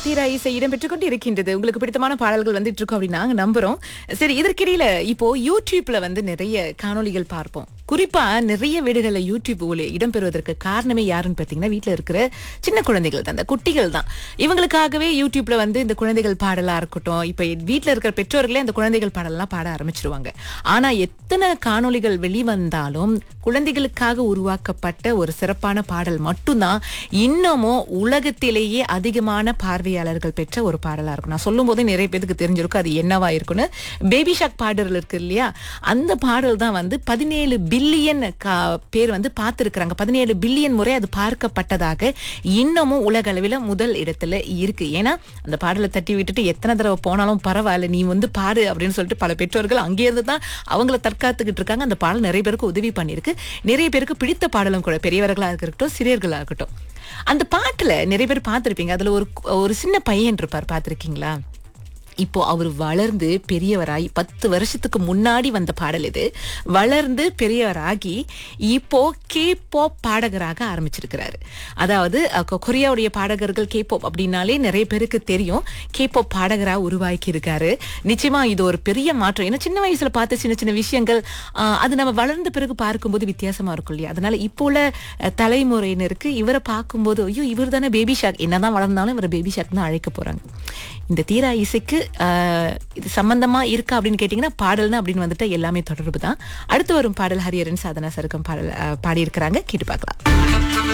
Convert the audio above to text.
தீரா இசை இடம்பெற்றுக் கொண்டு இருக்கின்றது உங்களுக்கு பிடித்தமான பாடல்கள் வந்துட்டு இருக்கோம் அப்படின்னு நாங்க நம்புறோம் சரி இதற்கிடையில இப்போ யூடியூப்ல வந்து நிறைய காணொளிகள் பார்ப்போம் குறிப்பா நிறைய வீடுகள்ல யூடியூப் ஒளி இடம்பெறுவதற்கு காரணமே யாருன்னு பாத்தீங்கன்னா வீட்ல இருக்கிற சின்ன குழந்தைகள் தான் அந்த குட்டிகள் தான் இவங்களுக்காகவே யூடியூப்ல வந்து இந்த குழந்தைகள் பாடலா இருக்கட்டும் இப்ப வீட்ல இருக்கிற பெற்றோர்களே அந்த குழந்தைகள் பாடலாம் பாட ஆரம்பிச்சிருவாங்க ஆனா எத்தனை காணொளிகள் வெளிவந்தாலும் குழந்தைகளுக்காக உருவாக்கப்பட்ட ஒரு சிறப்பான பாடல் மட்டும்தான் இன்னமும் உலகத்திலேயே அதிகமான பார்வையாளர்கள் பெற்ற ஒரு பாடலா இருக்கும் நான் சொல்லும் போதே நிறைய பேருக்கு தெரிஞ்சிருக்கும் அது என்னவா இருக்குன்னு பேபி ஷாக் பாடல் இருக்கு இல்லையா அந்த பாடல் தான் வந்து பதினேழு பில்லியன் பேர் வந்து பார்த்திருக்கிறாங்க பதினேழு பில்லியன் முறை அது பார்க்கப்பட்டதாக இன்னமும் உலக அளவில் முதல் இடத்துல இருக்கு ஏன்னா அந்த பாடலை தட்டி விட்டுட்டு எத்தனை தடவை போனாலும் பரவாயில்ல நீ வந்து பாடு அப்படின்னு சொல்லிட்டு பல பெற்றோர்கள் அங்கே இருந்து தான் அவங்கள தற்காத்துக்கிட்டு இருக்காங்க அந்த பாடல் நிறைய பேருக்கு உதவி பண்ணியிருக்கு நிறைய பேருக்கு பிடித்த பாடலும் கூட பெரியவர்களா இருக்கட்டும் சிறியர்களா இருக்கட்டும் அந்த பாட்டுல நிறைய பேர் பார்த்திருப்பீங்க அதுல ஒரு ஒரு சின்ன பையன் இருப்பார் பார்த்திருக்கீங்களா இப்போ அவர் வளர்ந்து பெரியவராகி பத்து வருஷத்துக்கு முன்னாடி வந்த பாடல் இது வளர்ந்து பெரியவராகி இப்போ கே பாப் பாடகராக ஆரம்பிச்சிருக்கிறாரு அதாவது அஹ், கொ- கொரியாவுடைய பாடகர்கள் கே பாப் அப்படின்னாலே நிறைய பேருக்கு தெரியும் கே பாப் பாடகராக உருவாக்கி இருக்காரு நிச்சயமா இது ஒரு பெரிய மாற்றம் ஏன்னா சின்ன வயசுல பார்த்த சின்ன சின்ன விஷயங்கள் ஆஹ், அது நம்ம வளர்ந்த பிறகு பார்க்கும்போது வித்தியாசமா இருக்கும் இல்லையா அதனால இப்போ உள்ள அஹ், தலைமுறையினருக்கு இவரை பார்க்கும்போது ஐயோ இவர் தானே பேபி ஷாக் என்னதான் வளர்ந்தாலும் இவரை பேபி ஷாக் தான் அழைக்க போறாங்க இந்த தீரா இசைக்கு ஆஹ், இது சம்பந்தமா இருக்கா அப்படின்னு கேட்டீங்கன்னா பாடல்னு அப்படின்னு வந்துட்டு எல்லாமே தொடர்பு தான் அடுத்து வரும் பாடல் ஹரியரன் சாதனா சருக்கம் பாடல் ஆஹ், பாடியிருக்கிறாங்க கேட்டு பார்க்கலாம்